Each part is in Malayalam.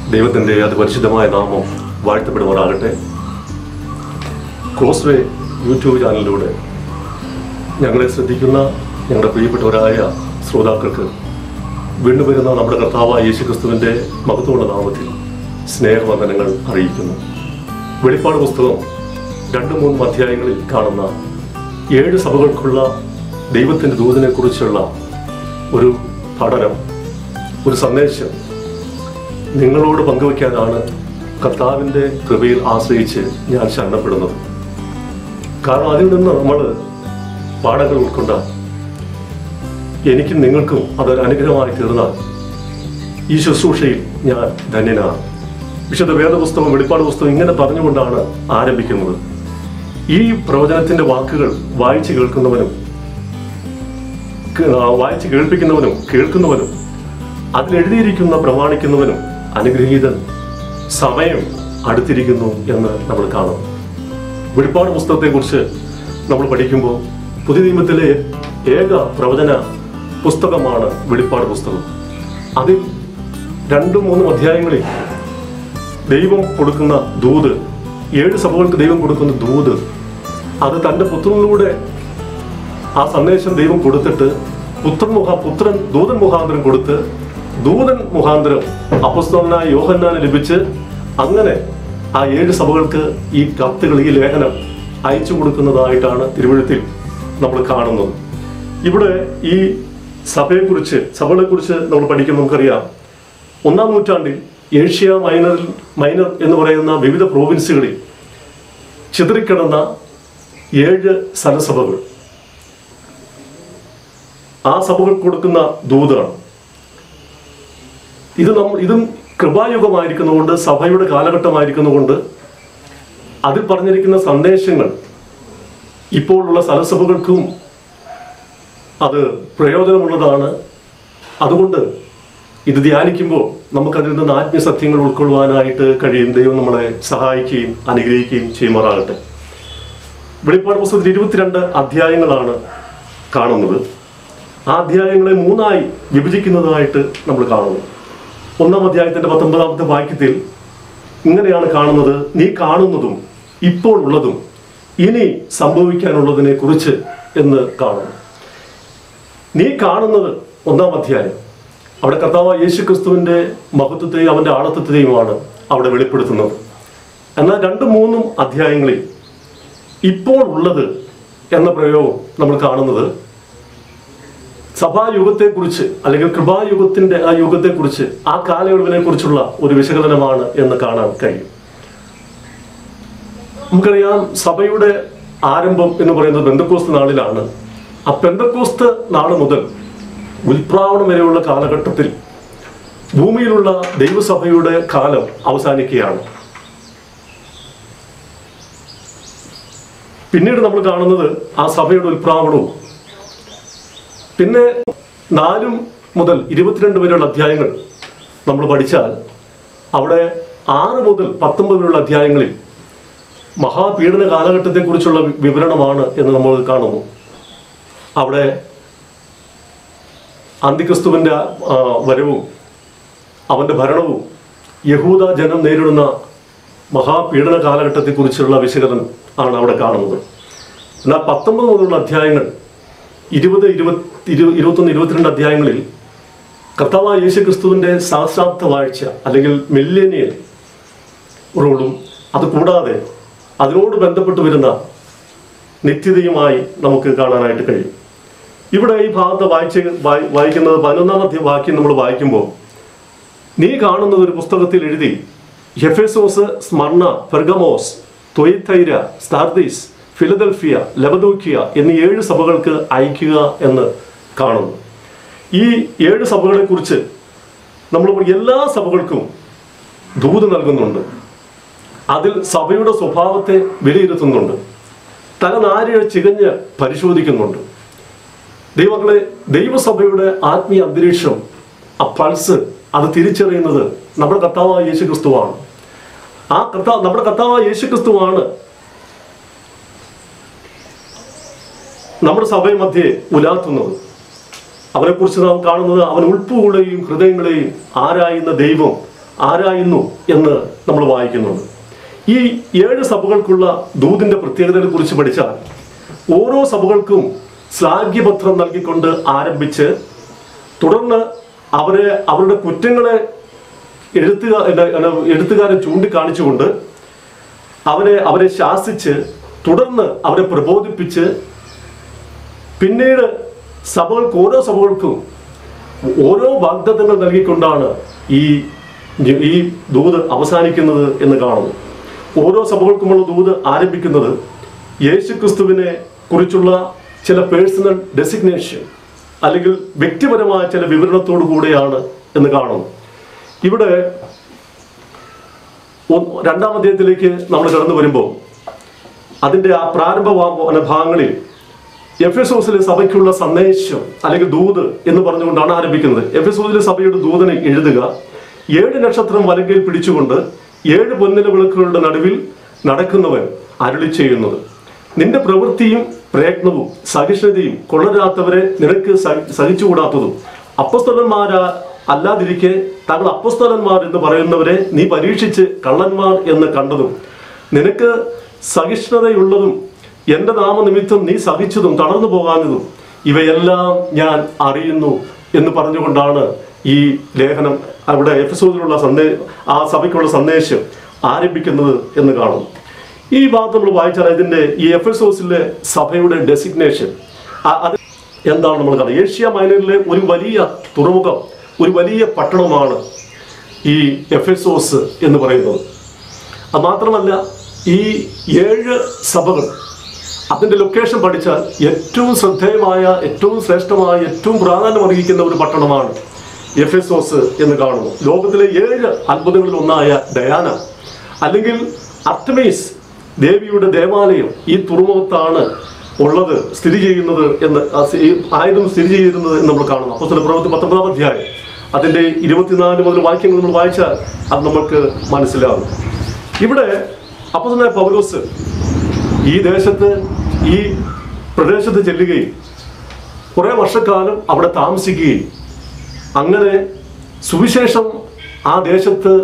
ദൈവത്തിൻ്റെ അതിപരിശുദ്ധമായ നാമം വാഴ്ത്തപ്പെടുമാറാകട്ടെ ക്രോസ്വേ യൂട്യൂബ് ചാനലിലൂടെ ഞങ്ങളെ ശ്രദ്ധിക്കുന്ന ഞങ്ങളുടെ പ്രിയപ്പെട്ടവരായ ശ്രോതാക്കൾക്ക് വീണ്ടും വരുന്ന നമ്മുടെ കർത്താവായ യേശുക്രിസ്തുവിൻ്റെ മഹത്വമുള്ള നാമത്തിൽ സ്നേഹവന്ദനങ്ങൾ അറിയിക്കുന്നു വെളിപ്പാട് പുസ്തകം രണ്ട് മൂന്ന് അധ്യായങ്ങളിൽ കാണുന്ന ഏഴ് സഭകൾക്കുള്ള ദൈവത്തിൻ്റെ ദൂതനെക്കുറിച്ചുള്ള ഒരു പഠനം ഒരു സന്ദേശം നിങ്ങളോട് പങ്കുവയ്ക്കാനാണ് കർത്താവിൻ്റെ കൃപയിൽ ആശ്രയിച്ച് ഞാൻ ശരണപ്പെടുന്നത് കാരണം അതിൽ നിന്ന് നമ്മൾ പാഠങ്ങൾ ഉൾക്കൊണ്ട എനിക്കും നിങ്ങൾക്കും അതൊരു അനുഗ്രഹമായി തീർന്നാൽ ഈ ശുശ്രൂഷയിൽ ഞാൻ ധന്യനാണ് വിശുദ്ധ വേദപുസ്തകം വെളിപ്പാട് പുസ്തകം ഇങ്ങനെ പറഞ്ഞുകൊണ്ടാണ് ആരംഭിക്കുന്നത് ഈ പ്രവചനത്തിന്റെ വാക്കുകൾ വായിച്ചു കേൾക്കുന്നവനും കേ- ആ, വായിച്ച് കേൾപ്പിക്കുന്നവനും കേൾക്കുന്നവനും അതിലെഴുതിയിരിക്കുന്ന പ്രമാണിക്കുന്നവനും അനുഗ്രഹീതൻ സമയം അടുത്തിരിക്കുന്നു എന്ന് നമ്മൾ കാണും വെളിപ്പാട് പുസ്തകത്തെക്കുറിച്ച് നമ്മൾ പഠിക്കുമ്പോൾ പുതിയ നിയമത്തിലെ ഏക പ്രവചന പുസ്തകമാണ് വെളിപ്പാട് പുസ്തകം അതിൽ രണ്ടും മൂന്നും അധ്യായങ്ങളിൽ ദൈവം കൊടുക്കുന്ന ദൂത് ഏഴ് സഭകൾക്ക് ദൈവം കൊടുക്കുന്ന ദൂത് അത് തൻ്റെ പുത്രനിലൂടെ ആ സന്ദേശം ദൈവം കൊടുത്തിട്ട് പുത്രൻ മുഖ പുത്രൻ ദൂതൻ മുഖാന്തരം കൊടുത്ത് ദൂതൻ മുഖാന്തരം അപ്പസ്തോലനായ യോഹന്നാന് ലഭിച്ച് അങ്ങനെ ആ ഏഴ് സഭകൾക്ക് ഈ കത്തുകൾ ഈ ലേഖനം അയച്ചു കൊടുക്കുന്നതായിട്ടാണ് തിരുവഴുത്തിൽ നമ്മൾ കാണുന്നത് ഇവിടെ ഈ സഭയെക്കുറിച്ച് സഭകളെക്കുറിച്ച് നമ്മൾ പഠിക്കുമ്പോൾ നമുക്കറിയാം ഒന്നാം നൂറ്റാണ്ടിൽ ഏഷ്യ മൈനറിൽ മൈനർ എന്ന് പറയുന്ന വിവിധ പ്രോവിൻസുകളിൽ ചിതറിക്കിടന്ന ഏഴ് സലസഭകൾ ആ സഭകൾ കൊടുക്കുന്ന ദൂതാണ് ഇത് നമ്മൾ ഇതും കൃപായുഗമായിരിക്കുന്നതുകൊണ്ട് സഭയുടെ കാലഘട്ടമായിരിക്കുന്നതുകൊണ്ട് അതിൽ പറഞ്ഞിരിക്കുന്ന സന്ദേശങ്ങൾ ഇപ്പോഴുള്ള സലസഭകൾക്കും അത് പ്രയോജനമുള്ളതാണ് അതുകൊണ്ട് ഇത് ധ്യാനിക്കുമ്പോൾ നമുക്കതിൽ നിന്ന് ആത്മീയസത്യങ്ങൾ ഉൾക്കൊള്ളുവാനായിട്ട് കഴിയും ദൈവം നമ്മളെ സഹായിക്കുകയും അനുഗ്രഹിക്കുകയും ചെയ്യുമാറാകട്ടെ വെളിപ്പാട് പുസ്തകത്തിൽ ഇരുപത്തിരണ്ട് അധ്യായങ്ങളാണ് കാണുന്നത് ആ അധ്യായങ്ങളെ മൂന്നായി വിഭജിക്കുന്നതായിട്ട് നമ്മൾ കാണുന്നു ഒന്നാം അധ്യായത്തിന്റെ പത്തൊമ്പതാമത്തെ വാക്യത്തിൽ ഇങ്ങനെയാണ് കാണുന്നത് നീ കാണുന്നതും ഇപ്പോൾ ഉള്ളതും ഇനി സംഭവിക്കാനുള്ളതിനെ കുറിച്ച് എന്ന് കാണുന്നു നീ കാണുന്നത് ഒന്നാം അധ്യായം അവിടെ കർത്താവ് യേശു ക്രിസ്തുവിന്റെ മഹത്വത്തെയും അവന്റെ ആളത്വത്തെയുമാണ് അവിടെ വെളിപ്പെടുത്തുന്നത് എന്നാൽ രണ്ടും മൂന്നും അധ്യായങ്ങളിൽ ഇപ്പോൾ ഉള്ളത് എന്ന പ്രയോഗം നമ്മൾ കാണുന്നത് സഭായുഗത്തെക്കുറിച്ച് അല്ലെങ്കിൽ കൃപായുഗത്തിന്റെ ആ യുഗത്തെക്കുറിച്ച് ആ കാലയളവിനെ കുറിച്ചുള്ള ഒരു വിശകലനമാണ് എന്ന് കാണാൻ കഴിയും നമുക്കറിയാം സഭയുടെ ആരംഭം എന്ന് പറയുന്നത് ബന്ധക്കോസ്ത് നാളിലാണ് ആ പെന്തക്കോസ്ത് നാള് മുതൽ ഉൽപ്രാവണം വരെയുള്ള കാലഘട്ടത്തിൽ ഭൂമിയിലുള്ള ദൈവസഭയുടെ കാലം അവസാനിക്കുകയാണ് പിന്നീട് നമ്മൾ കാണുന്നത് ആ സഭയുടെ ഉൽപ്രാവണവും പിന്നെ നാലും മുതൽ ഇരുപത്തിരണ്ട് വരെയുള്ള അധ്യായങ്ങൾ നമ്മൾ പഠിച്ചാൽ അവിടെ ആറ് മുതൽ പത്തൊമ്പത് വരെയുള്ള അധ്യായങ്ങളിൽ മഹാപീഡന കാലഘട്ടത്തെക്കുറിച്ചുള്ള വി- വിവരണമാണ് എന്ന് നമ്മൾ കാണുന്നു അവിടെ അന്തിക്രിസ്തുവിൻ്റെ ആ, വരവും അവൻ്റെ ഭരണവും യഹൂദ ജനം നേരിടുന്ന മഹാപീഡന കാലഘട്ടത്തെക്കുറിച്ചുള്ള വിശകലനം ആണ് അവിടെ കാണുന്നത് എന്നാൽ പത്തൊമ്പത് മുതലുള്ള അധ്യായങ്ങൾ ഇരുപത് ഇരുപത്തി ഇരു ഇരുപത്തൊന്ന് ഇരുപത്തിരണ്ട് അധ്യായങ്ങളിൽ കർത്താവായ യേശു ക്രിസ്തുവിൻ്റെ സഹസ്രാബ്ദ വാഴ്ച അല്ലെങ്കിൽ മില്ലേനിയൽ റൂളും അത് കൂടാതെ അതിനോട് ബന്ധപ്പെട്ട് വരുന്ന നിത്യതയുമായി നമുക്ക് കാണാനായിട്ട് കഴിയും ഇവിടെ ഈ ഭാഗത്ത് വായിച്ച് വായി- വായിക്കുന്നത് പതിനൊന്നാമത്തെ വാക്യം നമ്മൾ വായിക്കുമ്പോൾ നീ കാണുന്നത് ഒരു പുസ്തകത്തിൽ എഴുതി Ephesus Smyrna Pergamos Thyatira Sardis Philadelphia Laodicea എന്നീ ഏഴ് സഭകൾക്ക് അയക്കുക എന്ന് കാണുന്നു ഈ ഏഴ് സഭകളെ കുറിച്ച് നമ്മൾ എല്ലാ സഭകൾക്കും ദൂത് നൽകുന്നുണ്ട് അതിൽ സഭയുടെ സ്വഭാവത്തെ വിലയിരുത്തുന്നുണ്ട് തലനാരിഴ ചികഞ്ഞ് പരിശോധിക്കുന്നുണ്ട് ദൈവങ്ങളെ ദൈവസഭയുടെ ആത്മീയ അന്തരീക്ഷം ആ പൾസ് അത് തിരിച്ചറിയുന്നത് നമ്മുടെ കർത്താവായ യേശു ക്രിസ്തുവാണ് ആ കർത്താവ് നമ്മുടെ കർത്താവായ യേശു ക്രിസ്തുവാണ് നമ്മുടെ സഭയെ മധ്യേ ഉലാത്തുന്നത് അവനെക്കുറിച്ച് നാം കാണുന്നത് അവൻ ഉൾപ്പുകളെയും ഹൃദയങ്ങളെയും ആരായുന്ന ദൈവം ആരായുന്നു എന്ന് നമ്മൾ വായിക്കുന്നുണ്ട് ഈ ഏഴ് സഭകൾക്കുള്ള ദൂതിന്റെ പ്രത്യേകതയെ കുറിച്ച് പഠിച്ചാൽ ഓരോ സഭകൾക്കും ശ്ലാഘ്യപത്രം നൽകിക്കൊണ്ട് ആരംഭിച്ച് തുടർന്ന് അവരെ അവരുടെ കുറ്റങ്ങളെ എഴുത്തുകാർ എഴുത്തുകാരെ ചൂണ്ടിക്കാണിച്ചുകൊണ്ട് അവരെ അവരെ ശാസിച്ച് തുടർന്ന് അവരെ പ്രബോധിപ്പിച്ച് പിന്നീട് സഭകൾക്ക് ഓരോ സഭകൾക്കും ഓരോ വാഗ്ദത്തങ്ങൾ നൽകിക്കൊണ്ടാണ് ഈ ഈ ദൂത് അവസാനിക്കുന്നത് എന്ന് കാണുന്നു ഓരോ സഭകൾക്കുമുള്ള ദൂത് ആരംഭിക്കുന്നത് യേശുക്രിസ്തുവിനെ കുറിച്ചുള്ള ചില പേഴ്സണൽ ഡെസിഗ്നേഷൻ അല്ലെങ്കിൽ വ്യക്തിപരമായ ചില വിവരണത്തോടു കൂടെയാണ് എന്ന് കാണുന്നു ഇവിടെ ഒ- രണ്ടാം അധ്യായത്തിലേക്ക് നമ്മൾ കടന്നു വരുമ്പോൾ അതിന്റെ ആ പ്രാരംഭ വാ- ഭാഗങ്ങളിൽ എഫ് എസ് ഓസിലെ സഭയ്ക്കുള്ള സന്ദേശം അല്ലെങ്കിൽ ദൂത് എന്ന് പറഞ്ഞുകൊണ്ടാണ് ആരംഭിക്കുന്നത് എഫ് എസ് ഓസിലെ സഭയുടെ ദൂതനെ എഴുതുക ഏഴ് നക്ഷത്രം വലങ്കയിൽ പിടിച്ചുകൊണ്ട് ഏഴ് പൊന്നില വിളക്കുകളുടെ നടുവിൽ നടക്കുന്നവൻ അരുളി ചെയ്യുന്നത് നിന്റെ പ്രവൃത്തിയും പ്രയത്നവും സഹിഷ്ണുതയും കൊള്ളരാത്തവരെ നിനക്ക് സഹി- സഹിച്ചുകൂടാത്തതും അപ്പസ്തലന്മാരാ അല്ലാതിരിക്കെ താങ്കൾ അപ്പസ്തലന്മാർ എന്ന് പറയുന്നവരെ നീ പരീക്ഷിച്ച് കള്ളന്മാർ എന്ന് കണ്ടതും നിനക്ക് സഹിഷ്ണുതയുള്ളതും എന്റെ നാമനിമിത്തം നീ സഹിച്ചതും തളർന്നു പോകാഞ്ഞതും ഇവയെല്ലാം ഞാൻ അറിയുന്നു എന്ന് പറഞ്ഞുകൊണ്ടാണ് ഈ ലേഖനം അവിടെ എഫിസോദിലുള്ള സന്ദേ ആ സഭയ്ക്കുള്ള സന്ദേശം ആരംഭിക്കുന്നത് എന്ന് കാണും ഈ ഭാഗത്ത് നമ്മൾ വായിച്ചാൽ ഇതിന്റെ ഈ എഫിസോസിലെ സഭയുടെ ഡെസിഗ്നേഷൻ അത് എന്താണ് നമ്മൾ കാണുന്നത് ഏഷ്യ മൈനറിലെ ഒരു വലിയ തുറമുഖം ഒരു വലിയ പട്ടണമാണ് ഈ എഫെസോസ് എന്ന് പറയുന്നത് അത് മാത്രമല്ല ഈ ഏഴ് സഭകൾ അതിന്റെ ലൊക്കേഷൻ പഠിച്ചാൽ ഏറ്റവും ശ്രദ്ധേയമായ ഏറ്റവും ശ്രേഷ്ഠമായ ഏറ്റവും പ്രാധാന്യം അർഹിക്കുന്ന ഒരു പട്ടണമാണ് എഫെസോസ് എന്ന് കാണുന്നു ലോകത്തിലെ ഏഴ് അത്ഭുതങ്ങളിൽ ഒന്നായ ഡയാന അല്ലെങ്കിൽ അർട്ടമീസ് ദേവിയുടെ ദേവാലയം ഈ തുറമുഖത്താണ് ഉള്ളത് സ്ഥിതി ചെയ്യുന്നത് എന്ന് ആ സി- ഈ ആയുധം സ്ഥിതി ചെയ്യുന്നത് എന്ന് നമ്മൾ കാണുന്നു അപ്പോൾ പ്രവൃത്തി പത്തൊമ്പതാം അധ്യായം അതിന്റെ ഇരുപത്തിനാല് മുതൽ വാക്യങ്ങൾ നമ്മൾ വായിച്ചാൽ അത് നമുക്ക് മനസ്സിലാകും ഇവിടെ അപ്പസനായ പൗലോസ് ഈ ദേശത്ത് ഈ പ്രദേശത്ത് ചെല്ലുകയും കുറെ വർഷക്കാലം അവിടെ താമസിക്കുകയും അങ്ങനെ സുവിശേഷം ആ ദേശത്ത്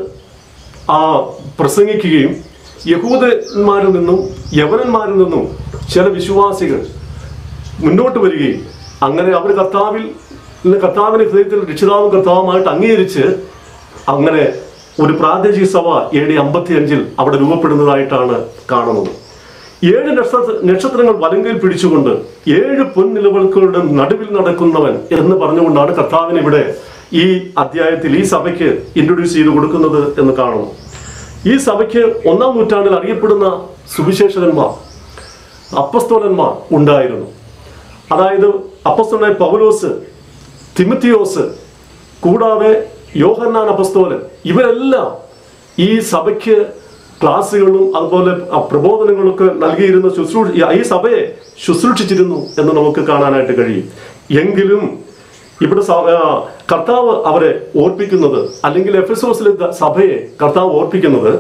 ആ പ്രസംഗിക്കുകയും യഹൂദന്മാരിൽ നിന്നും യവനന്മാരിൽ നിന്നും ചില വിശ്വാസികൾ മുന്നോട്ട് വരികയും അങ്ങനെ അവർ കർത്താവിൽ ഇന്ന് കർത്താവിനെ ഹൃദയത്തിൽ രക്ഷിതാവും കർത്താവുമായിട്ട് അംഗീകരിച്ച് അങ്ങനെ ഒരു പ്രാദേശിക സഭ എ ഡി അമ്പത്തി അഞ്ചിൽ അവിടെ രൂപപ്പെടുന്നതായിട്ടാണ് കാണുന്നത് ഏഴ് നക്ഷത്ര നക്ഷത്രങ്ങൾ വലങ്കയിൽ പിടിച്ചുകൊണ്ട് ഏഴ് പൊൻനിലവിളക്കുകളുടെ നടുവിൽ നടക്കുന്നവൻ എന്ന് പറഞ്ഞുകൊണ്ടാണ് കർത്താവിനെ ഇവിടെ ഈ അധ്യായത്തിൽ ഈ സഭയ്ക്ക് ഇൻട്രൊഡ്യൂസ് ചെയ്ത് കൊടുക്കുന്നത് എന്ന് കാണുന്നു ഈ സഭയ്ക്ക് ഒന്നാം നൂറ്റാണ്ടിൽ അറിയപ്പെടുന്ന സുവിശേഷകന്മാർ അപ്പസ്തോലന്മാർ ഉണ്ടായിരുന്നു അതായത് അപ്പസ്തോലനായ പൗലോസ് തിമത്തിയോസ് കൂടാതെ യോഹന്നാൻ അപ്പസ്തോലൻ ഇവരെല്ലാം ഈ സഭയ്ക്ക് ക്ലാസ്സുകളും അതുപോലെ ആ പ്രബോധനങ്ങളൊക്കെ നൽകിയിരുന്ന ശുശ്രൂഷ ഈ സഭയെ ശുശ്രൂഷിച്ചിരുന്നു എന്ന് നമുക്ക് കാണാനായിട്ട് കഴിയും എങ്കിലും ഇവിടെ സ- ആ, കർത്താവ് അവരെ ഓർപ്പിക്കുന്നത് അല്ലെങ്കിൽ എഫ് എസ് ഓസിലെ സഭയെ കർത്താവ് ഓർപ്പിക്കുന്നത്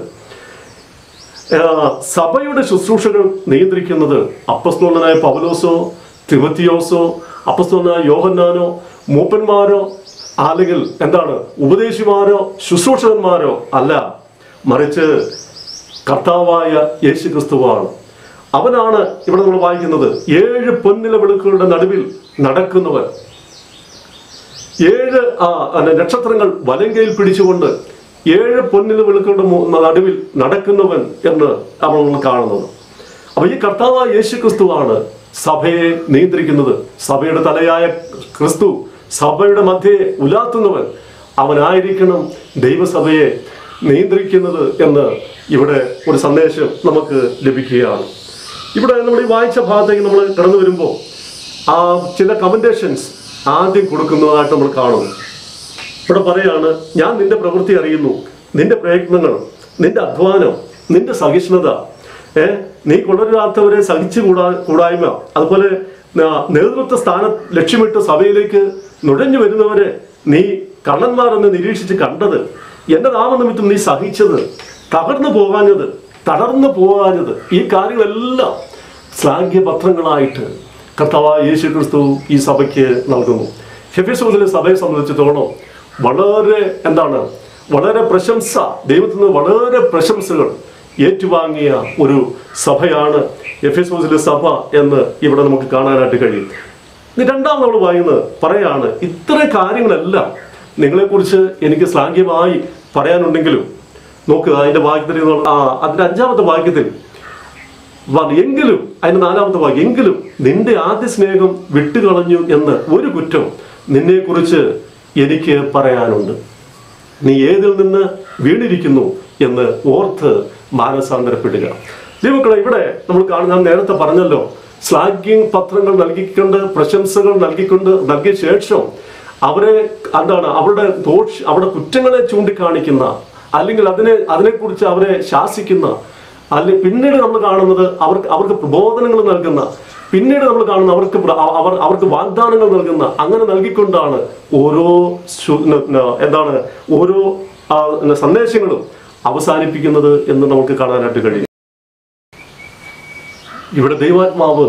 ആ, സഭയുടെ ശുശ്രൂഷകൾ നിയന്ത്രിക്കുന്നത് അപ്പസ്തോലനായ പൗലോസോ തിമത്തിയോസോ അപ്പസ്തോലനായ യോഹന്നാനോ മൂപ്പന്മാരോ അല്ലെങ്കിൽ എന്താണ് ഉപദേശിമാരോ ശുശ്രൂഷകന്മാരോ അല്ല മറിച്ച് കർത്താവായ യേശു ക്രിസ്തുവാണ് അവനാണ് ഇവിടെ നമ്മൾ വായിക്കുന്നത് ഏഴ് പൊന്നില വിളക്കുകളുടെ നടുവിൽ നടക്കുന്നവൻ ഏഴ് ആ, അല്ല, നക്ഷത്രങ്ങൾ വലങ്കയിൽ പിടിച്ചുകൊണ്ട് ഏഴ് പൊന്നിൽ വിളക്കുകളുടെ മു- നടുവിൽ നടക്കുന്നവൻ എന്ന് നമ്മൾ കാണുന്നത് അപ്പൊ ഈ കർത്താവായ യേശു ക്രിസ്തുവാണ് സഭയെ നിയന്ത്രിക്കുന്നത് സഭയുടെ തലയായ ക്രിസ്തു സഭയുടെ മധ്യേ ഉലാത്തുന്നവൻ അവനായിരിക്കണം ദൈവസഭയെ നിയന്ത്രിക്കുന്നത് എന്ന് ഇവിടെ ഒരു സന്ദേശം നമുക്ക് ലഭിക്കുകയാണ് ഇവിടെ നമ്മൾ ഈ വായിച്ച ഭാഗത്തേക്ക് നമ്മൾ കടന്നു വരുമ്പോൾ ആ ചില കമന്റേഷൻസ് ആദ്യം കൊടുക്കുന്നതായിട്ട് നമ്മൾ കാണുന്നു ഇവിടെ പറയാണ് ഞാൻ നിന്റെ പ്രവൃത്തി അറിയുന്നു നിന്റെ പ്രയത്നങ്ങൾ നിന്റെ അധ്വാനം നിന്റെ സഹിഷ്ണുത ഏ നീ കൊള്ളരുതാത്തവരെ സഹിച്ചു കൂടാ കൂടായ്മ അതുപോലെ ആ, നേതൃത്വ സ്ഥാനം ലക്ഷ്യമിട്ട് സഭയിലേക്ക് നുഴഞ്ഞു വരുന്നവരെ നീ കള്ളന്മാരെന്ന് നിരീക്ഷിച്ച് കണ്ടത് എന്റെ നാമനിമിത്തം നീ സഹിച്ചത് തകർന്നു പോകാഞ്ഞത് തളർന്നു പോകാഞ്ഞത് ഈ കാര്യങ്ങളെല്ലാം ശ്ലാഘ്യപത്രങ്ങളായിട്ട് കർത്താവായ യേശു ക്രിസ്തു ഈ സഭയ്ക്ക് നൽകുന്നു ഹെഫിസോസിലെ സഭയെ സംബന്ധിച്ചിടത്തോളം വളരെ എന്താണ് വളരെ പ്രശംസ ദൈവത്തിൽ നിന്ന് വളരെ പ്രശംസകൾ ഏറ്റുവാങ്ങിയ ഒരു സഭയാണ് എഫ് എസ് സഭ എന്ന് ഇവിടെ നമുക്ക് കാണാനായിട്ട് കഴിയും ഇനി രണ്ടാം നമ്മൾ വായിക്കുന്നത് പറയാണ് ഇത്ര കാര്യങ്ങളെല്ലാം നിങ്ങളെക്കുറിച്ച് എനിക്ക് ശ്ലാഘ്യമായി പറയാനുണ്ടെങ്കിലും നോക്കുക അതിന്റെ വാക്യത്തിൽ എന്നുള്ള- ആ അതിന്റെ അഞ്ചാമത്തെ വാക്യത്തിൽ വ- എങ്കിലും അതിന്റെ നാലാമത്തെ വാക്യം എങ്കിലും നിന്റെ ആദ്യ സ്നേഹം വിട്ടുകളഞ്ഞു എന്ന് ഒരു കുറ്റം നിന്നെക്കുറിച്ച് എനിക്ക് പറയാനുണ്ട് നീ ഏതിൽ നിന്ന് വീണിരിക്കുന്നു എന്ന് ഓർത്ത് മാനസാന്തരപ്പെടുക ദൈവക്കളെ ഇവിടെ നമ്മൾ കാണുന്ന ഞാൻ നേരത്തെ പറഞ്ഞല്ലോ സ്ലാഗിങ് പത്രങ്ങൾ നൽകിക്കൊണ്ട് പ്രശംസകൾ നൽകിക്കൊണ്ട് നൽകിയ ശേഷം അവരെ എന്താണ് അവരുടെ ദോഷ അവരുടെ കുറ്റങ്ങളെ ചൂണ്ടിക്കാണിക്കുന്ന അല്ലെങ്കിൽ അതിനെ അതിനെക്കുറിച്ച് അവരെ ശാസിക്കുന്ന അല്ലെ പിന്നീട് നമ്മൾ കാണുന്നത് അവർക്ക് അവർക്ക് പ്രബോധനങ്ങൾ നൽകുന്ന പിന്നീട് നമ്മൾ കാണുന്ന അവർക്ക് പ്ര- അവർ അവർക്ക് വാഗ്ദാനങ്ങൾ നൽകുന്ന അങ്ങനെ നൽകിക്കൊണ്ടാണ് ഓരോ ശു- ന- ന- എന്താണ് ഓരോ ആ, ന- സന്ദേശങ്ങളും അവസാനിപ്പിക്കുന്നത് എന്ന് നമുക്ക് കാണാനായിട്ട് കഴിയും ഇവിടെ ദൈവാത്മാവ്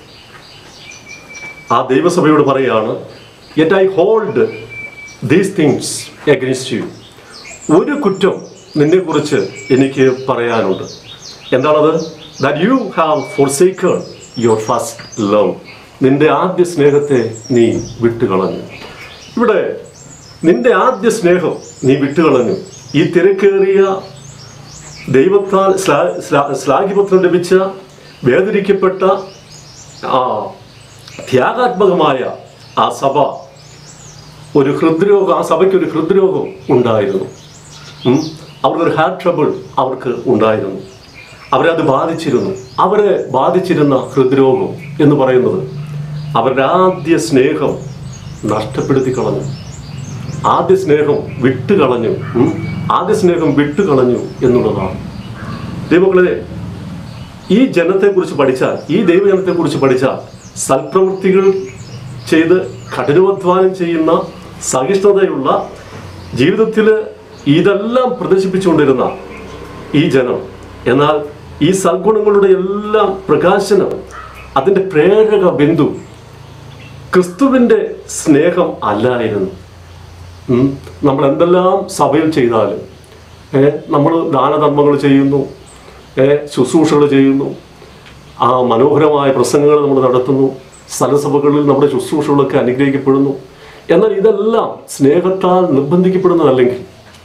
ആ ദൈവസഭയോട് പറയുകയാണ് yet I hold these things against you ഒരു കുറ്റം നിന്നെക്കുറിച്ച് എനിക്ക് പറയാനുണ്ട് എന്താണത് that you have forsaken your first love നിന്റെ ആദ്യ സ്നേഹത്തെ നീ വിട്ടുകളഞ്ഞു ഇവിടെ നിന്റെ ആദ്യ സ്നേഹം നീ വിട്ടുകളഞ്ഞു ഈ തിരക്കേറിയ ദൈവത്താൽ ശ്ലാ- ശ്ലാ- ശ്ലാഘിപത്രം ലഭിച്ച വേദനിക്കപ്പെട്ട ആ ത്യാഗാത്മകമായ ആ സഭ ഒരു ഹൃദ്രോഗം ആ സഭയ്ക്ക് ഒരു ഹൃദ്രോഗം ഉണ്ടായിരുന്നു ഉം. അവർക്കൊരു ഹാർട്ട് ട്രബിൾ അവർക്ക് ഉണ്ടായിരുന്നു അവരെ അത് ബാധിച്ചിരുന്നു അവരെ ബാധിച്ചിരുന്ന ഹൃദ്രോഗം എന്ന് പറയുന്നത് അവരുടെ ആദ്യ സ്നേഹം നഷ്ടപ്പെടുത്തി കളഞ്ഞു ആദ്യ സ്നേഹം വിട്ടുകളഞ്ഞു ഉം. ആദ്യ സ്നേഹം വിട്ടുകളഞ്ഞു എന്നുള്ളതാണ് ദൈവങ്ങളെ ഈ ജനത്തെക്കുറിച്ച് പഠിച്ചാൽ ഈ ദൈവജനത്തെക്കുറിച്ച് പഠിച്ചാൽ സൽപ്രവൃത്തികൾ ചെയ്ത് കഠിനാധ്വാനം ചെയ്യുന്ന സഹിഷ്ണുതയുള്ള ജീവിതത്തിൽ ഇതെല്ലാം പ്രദർശിപ്പിച്ചുകൊണ്ടിരുന്ന ഈ ജനം എന്നാൽ ഈ സൽഗുണങ്ങളുടെ എല്ലാം പ്രകാശനം അതിൻ്റെ പ്രേരക ബിന്ദു ക്രിസ്തുവിൻ്റെ സ്നേഹം അല്ലായിരുന്നു ഉം. നമ്മൾ എന്തെല്ലാം സഭയിൽ ചെയ്താലും ഏ നമ്മൾ ദാനധർമ്മങ്ങൾ ചെയ്യുന്നു ഏ ശുശ്രൂഷകൾ ചെയ്യുന്നു ആ മനോഹരമായ പ്രസംഗങ്ങൾ നമ്മൾ നടത്തുന്നു സ്ഥലസഭകളിൽ നമ്മുടെ ശുശ്രൂഷകളൊക്കെ അനുഗ്രഹിക്കപ്പെടുന്നു എന്നാൽ ഇതെല്ലാം സ്നേഹത്താൽ നിർബന്ധിക്കപ്പെടുന്നതല്ലെങ്കിൽ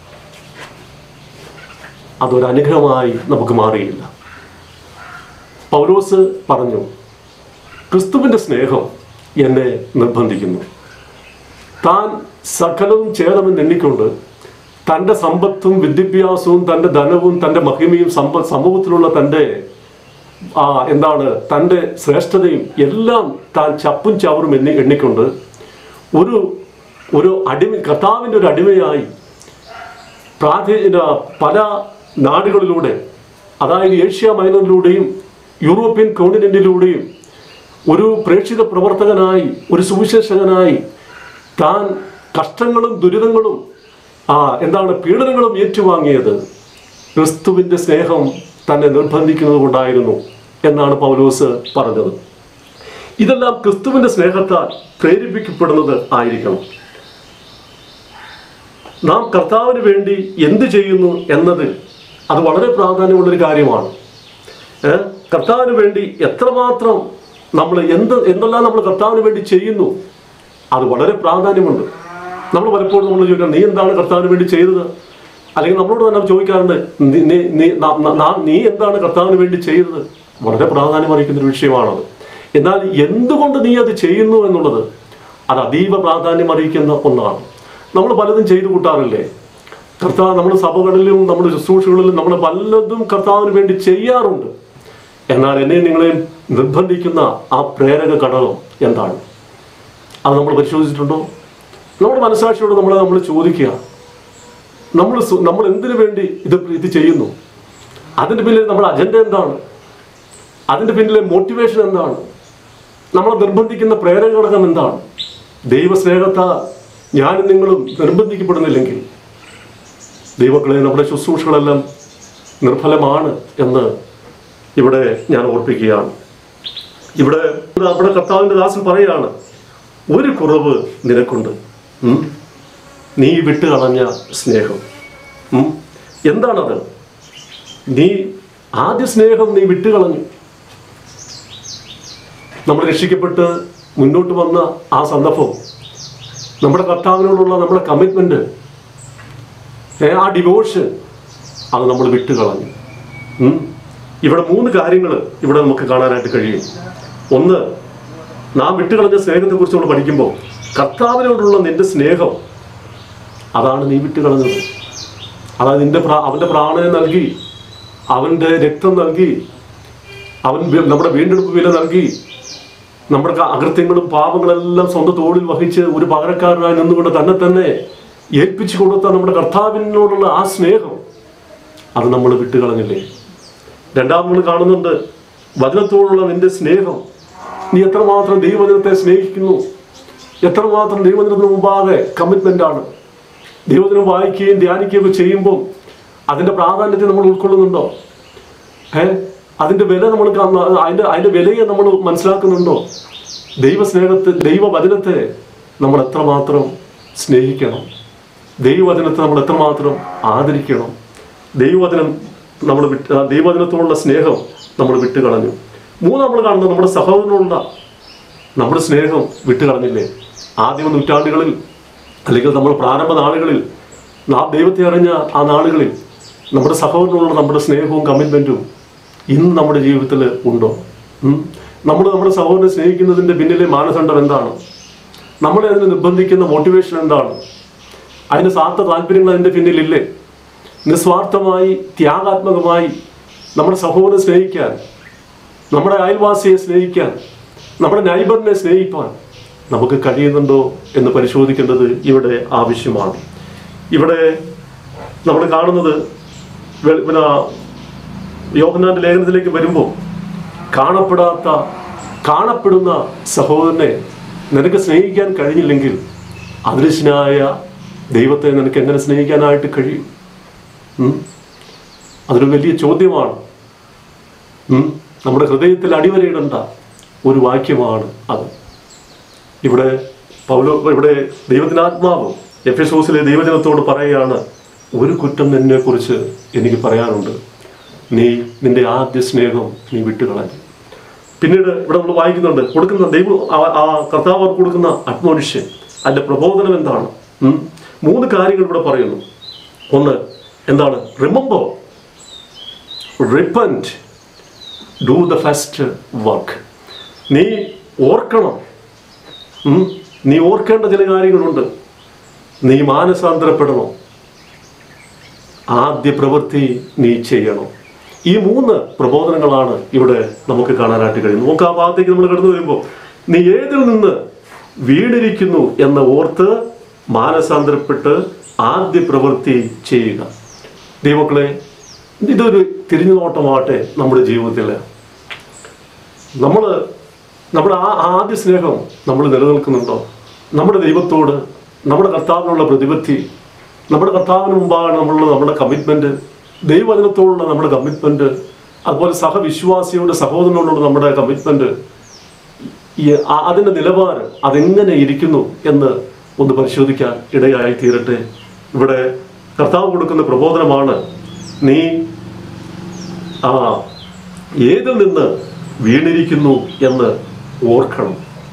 അതൊരു അനുഗ്രഹമായി നമുക്ക് മാറിയില്ല പൗലോസ് പറഞ്ഞു ക്രിസ്തുവിൻ്റെ സ്നേഹം എന്നെ നിർബന്ധിക്കുന്നു താൻ സകലവും ചേരമെന്ന് എണ്ണിക്കൊണ്ട് തൻ്റെ സമ്പത്തും വിദ്യാഭ്യാസവും തൻ്റെ ധനവും തൻ്റെ മഹിമയും സമ്പ സമൂഹത്തിലുള്ള തൻ്റെ ആ എന്താണ് തൻ്റെ ശ്രേഷ്ഠതയും എല്ലാം താൻ ചപ്പും ചവറും എണ്ണി എണ്ണിക്കൊണ്ട് ഒരു ഒരു അടിമ കർത്താവിൻ്റെ ഒരു അടിമയായി പ്രാചീന പല നാടുകളിലൂടെ അതായത് ഏഷ്യ മൈനറിലൂടെയും യൂറോപ്യൻ കോണ്ടിനെന്റിലൂടെയും ഒരു പ്രേക്ഷിത പ്രവർത്തകനായി ഒരു സുവിശേഷകനായി താൻ കഷ്ടങ്ങളും ദുരിതങ്ങളും ആ എന്താണ് പീഡനങ്ങളും ഏറ്റുവാങ്ങിയത് ക്രിസ്തുവിൻ്റെ സ്നേഹം തന്നെ നിർബന്ധിക്കുന്നത് കൊണ്ടായിരുന്നു എന്നാണ് പൗലോസ് പറഞ്ഞത് ഇതെല്ലാം ക്രിസ്തുവിൻ്റെ സ്നേഹത്താൽ പ്രേരിപ്പിക്കപ്പെടുന്നത് ആയിരിക്കണം നാം കർത്താവിന് വേണ്ടി എന്ത് ചെയ്യുന്നു എന്നതിൽ അത് വളരെ പ്രാധാന്യമുള്ളൊരു കാര്യമാണ് ഏ? കർത്താവിന് വേണ്ടി എത്രമാത്രം നമ്മൾ എന്ത് എന്തെല്ലാം നമ്മൾ കർത്താവിന് വേണ്ടി ചെയ്യുന്നു അത് വളരെ പ്രാധാന്യമുണ്ട് നമ്മൾ പലപ്പോഴും നമ്മൾ ചോദിക്കണം നീ എന്താണ് കർത്താവിന് വേണ്ടി ചെയ്തത് അല്ലെങ്കിൽ നമ്മളോട് തന്നെ ചോദിക്കാറുണ്ട് നീ- നീ- നീ- നാ- നാ- നീ എന്താണ് കർത്താവിന് വേണ്ടി ചെയ്തത് വളരെ പ്രാധാന്യം അറിയിക്കുന്ന ഒരു വിഷയമാണത് എന്നാൽ എന്തുകൊണ്ട് നീ അത് ചെയ്യുന്നു എന്നുള്ളത് അത് അതീവ പ്രാധാന്യം അറിയിക്കുന്ന ഒന്നാണ് നമ്മൾ പലതും ചെയ്തു കൂട്ടാറില്ലേ കർത്താവ് നമ്മുടെ സഭകളിലും നമ്മുടെ ശുശ്രൂഷകളിലും നമ്മൾ പലതും കർത്താവിന് വേണ്ടി ചെയ്യാറുണ്ട് എന്നാൽ എന്നെ നിങ്ങളെയും നിർബന്ധിക്കുന്ന ആ പ്രേരക ഘടകം എന്താണ് അത് നമ്മൾ പരിശോധിച്ചിട്ടുണ്ടോ നമ്മുടെ മനസാക്ഷിയോട് നമ്മൾ നമ്മൾ ചോദിക്കുക നമ്മൾ സു- നമ്മൾ എന്തിനു വേണ്ടി ഇത് ഇത് ചെയ്യുന്നു അതിൻ്റെ പിന്നിൽ നമ്മുടെ അജണ്ട എന്താണ് അതിൻ്റെ പിന്നിലെ മോട്ടിവേഷൻ എന്താണ് നമ്മളെ നിർബന്ധിക്കുന്ന പ്രേരക ഘടകം എന്താണ് ദൈവസ്നേഹത്താൽ ഞാനും നിങ്ങളും നിർബന്ധിക്കപ്പെടുന്നില്ലെങ്കിൽ ദൈവങ്ങളെ നമ്മുടെ ശുശ്രൂഷകളെല്ലാം നിർഫലമാണ് എന്ന് ഇവിടെ ഞാൻ ഓർപ്പിക്കുകയാണ് ഇവിടെ നമ്മുടെ കർത്താവിൻ്റെ ദാസൻ പറയുകയാണ് ഒരു കുറവ് നിനക്കുണ്ട് ഉം? നീ വിട്ടുകളഞ്ഞ സ്നേഹം ഉം. എന്താണത് നീ ആദ്യ സ്നേഹം നീ വിട്ടുകളഞ്ഞു നമ്മൾ രക്ഷിക്കപ്പെട്ട് മുന്നോട്ട് വന്ന ആ സന്ദർഭം നമ്മുടെ കർത്താവിനോടുള്ള നമ്മുടെ കമ്മിറ്റ്മെന്റ് ആ ഡിവോഷൻ അത് നമ്മൾ വിട്ടുകളഞ്ഞു ഉം. ഇവിടെ മൂന്ന് കാര്യങ്ങൾ ഇവിടെ നമുക്ക് കാണാനായിട്ട് കഴിയും ഒന്ന് നാം വിട്ടുകളഞ്ഞ സ്നേഹത്തെക്കുറിച്ച് നമ്മൾ പഠിക്കുമ്പോൾ കർത്താവിനോടുള്ള നിന്റെ സ്നേഹം അതാണ് നീ വിട്ടുകളഞ്ഞത് അതായത് നിന്റെ പ്രാ അവൻ്റെ പ്രാണനെ നൽകി അവൻ്റെ രക്തം നൽകി അവൻ വി- നമ്മുടെ വീണ്ടെടുപ്പ് വില നൽകി നമ്മുടെ ക- അകൃത്യങ്ങളും പാപങ്ങളെല്ലാം സ്വന്തം തോളിൽ വഹിച്ച് ഒരു പകരക്കാരനായി നിന്നുകൊണ്ട് തന്നെ തന്നെ ഏൽപ്പിച്ചു കൊടുത്ത നമ്മുടെ കർത്താവിനോടുള്ള ആ സ്നേഹം അത് നമ്മൾ വിട്ടുകളഞ്ഞില്ലേ രണ്ടാം നമ്മൾ കാണുന്നുണ്ട് വചനത്തോടുള്ള നിന്റെ സ്നേഹം നീ എത്രമാത്രം ദൈവവചനത്തെ സ്നേഹിക്കുന്നു എത്രമാത്രം ദൈവവചനത്തിന് മുമ്പാകെ കമ്മിറ്റ്മെന്റ് ആണ് ദൈവവചനം വായിക്കുകയും ധ്യാനിക്കുകയും ഒക്കെ ചെയ്യുമ്പോൾ അതിന്റെ പ്രാധാന്യത്തെ നമ്മൾ ഉൾക്കൊള്ളുന്നുണ്ടോ ഏ അതിന്റെ വില നമ്മൾ കാണുന്ന അതിന്റെ അതിന്റെ വിലയെ നമ്മൾ മനസ്സിലാക്കുന്നുണ്ടോ ദൈവസ്നേഹത്തെ ദൈവവചനത്തെ നമ്മൾ എത്രമാത്രം സ്നേഹിക്കണം ദൈവവചനത്തെ നമ്മൾ എത്രമാത്രം ആദരിക്കണം ദൈവവചനം നമ്മൾ വിട്ട് ആ ദൈവവചനത്തോടുള്ള സ്നേഹം നമ്മൾ വിട്ടുകളഞ്ഞു മൂന്ന് നമ്മൾ കാണുന്നത് നമ്മുടെ സഹോദരനുള്ള നമ്മുടെ സ്നേഹം വിട്ടുകളഞ്ഞില്ലേ ആദ്യ നൂറ്റാണ്ടുകളിൽ അല്ലെങ്കിൽ നമ്മൾ പ്രാരംഭ നാളുകളിൽ നാം ദൈവത്തെ അറിഞ്ഞ ആ നാളുകളിൽ നമ്മുടെ സഹോദരനോടുള്ള നമ്മുടെ സ്നേഹവും കമ്മിറ്റ്മെൻറ്റും ഇന്ന് നമ്മുടെ ജീവിതത്തിൽ ഉണ്ടോ ഉം? നമ്മൾ നമ്മുടെ സഹോദരനെ സ്നേഹിക്കുന്നതിൻ്റെ പിന്നിലെ മാനദണ്ഡം എന്താണ് നമ്മളെ അതിന് നിർബന്ധിക്കുന്ന മോട്ടിവേഷൻ എന്താണ് അതിന് സ്വാർത്ഥ താല്പര്യങ്ങൾ അതിൻ്റെ പിന്നിലില്ലേ നിസ്വാർത്ഥമായി ത്യാഗാത്മകമായി നമ്മുടെ സഹോദരനെ സ്നേഹിക്കാൻ നമ്മുടെ അയൽവാസിയെ സ്നേഹിക്കാൻ നമ്മുടെ നൈബറിനെ സ്നേഹിക്കാൻ നമുക്ക് കഴിയുന്നുണ്ടോ എന്ന് പരിശോധിക്കേണ്ടത് ഇവിടെ ആവശ്യമാണ് ഇവിടെ നമ്മൾ കാണുന്നത് വെ- പിന്നെ യോഹന്നാന്റെ ലേഖനത്തിലേക്ക് വരുമ്പോൾ കാണപ്പെടാത്ത കാണപ്പെടുന്ന സഹോദരനെ നിനക്ക് സ്നേഹിക്കാൻ കഴിഞ്ഞില്ലെങ്കിൽ അദൃശ്യനായ ദൈവത്തെ നിനക്ക് എങ്ങനെ സ്നേഹിക്കാനായിട്ട് കഴിയും ഉം? അതൊരു വലിയ ചോദ്യമാണ് ഉം? നമ്മുടെ ഹൃദയത്തിൽ അടിവരയിടേണ്ട ഒരു വാക്യമാണ് അത് ഇവിടെ പൗലോ ഇവിടെ ദൈവത്തിന്റെ ആത്മാവ് എഫ് എസ് ഹോസിലെ ദൈവജനത്തോട് പറയുകയാണ് ഒരു കുറ്റം നിന്നെ കുറിച്ച് എനിക്ക് പറയാനുണ്ട് നീ നിന്റെ ആദ്യ സ്നേഹം നീ വിട്ടുകളഞ്ഞു പിന്നീട് ഇവിടെ നമ്മൾ വായിക്കുന്നുണ്ട് കൊടുക്കുന്ന ദൈവം ആ- ആ കർത്താവ് അവർക്ക് കൊടുക്കുന്ന അഡ്മോണിഷൻ അതിന്റെ പ്രബോധനം എന്താണ് ഉം? മൂന്ന് കാര്യങ്ങൾ ഇവിടെ പറയുന്നു ഒന്ന് എന്താണ് remember repent do the first work നീ ഓർക്കണം ഉം? നീ ഓർക്കേണ്ട ചില കാര്യങ്ങളുണ്ട് നീ മാനസാന്തരപ്പെടണം ആദ്യ പ്രവൃത്തി നീ ചെയ്യണം ഈ മൂന്ന് പ്രബോധനങ്ങളാണ് ഇവിടെ നമുക്ക് കാണാനായിട്ട് കഴിയുന്നത് നമുക്ക് ആ ഭാഗത്തേക്ക് നമ്മൾ കടന്നു വരുമ്പോൾ നീ ഏതിൽ നിന്ന് വീണിരിക്കുന്നു എന്ന് ഓർത്ത് മാനസാന്തരപ്പെട്ട് ആദ്യ പ്രവൃത്തി ചെയ്യുക ദൈവക്കളെ ഇതൊരു തിരിഞ്ഞു നോട്ടമാകട്ടെ നമ്മുടെ ജീവിതത്തിൽ നമ്മൾ നമ്മുടെ ആ ആദ്യ സ്നേഹം നമ്മൾ നിലനിൽക്കുന്നുണ്ടോ നമ്മുടെ ദൈവത്തോട് നമ്മുടെ കർത്താവിനുള്ള പ്രതിപത്തി നമ്മുടെ കർത്താവിന് മുമ്പാണ് നമ്മളുള്ള നമ്മുടെ കമ്മിറ്റ്മെന്റ് ദൈവവചനത്തോടുള്ള നമ്മുടെ കമ്മിറ്റ്മെന്റ് അതുപോലെ സഹവിശ്വാസിയോട് സഹോദരനോടുള്ള നമ്മുടെ കമ്മിറ്റ്മെന്റ് ഈ ആ- അതിന്റെ നിലവാരം അതെങ്ങനെ ഇരിക്കുന്നു എന്ന് ഒന്ന് പരിശോധിക്കാൻ ഇടയായി തീരട്ടെ ഇവിടെ കർത്താവ് കൊടുക്കുന്ന പ്രബോധനമാണ് നീ ആ ഏതിൽ നിന്ന് വീണിരിക്കുന്നു എന്ന് ഓർക്കണം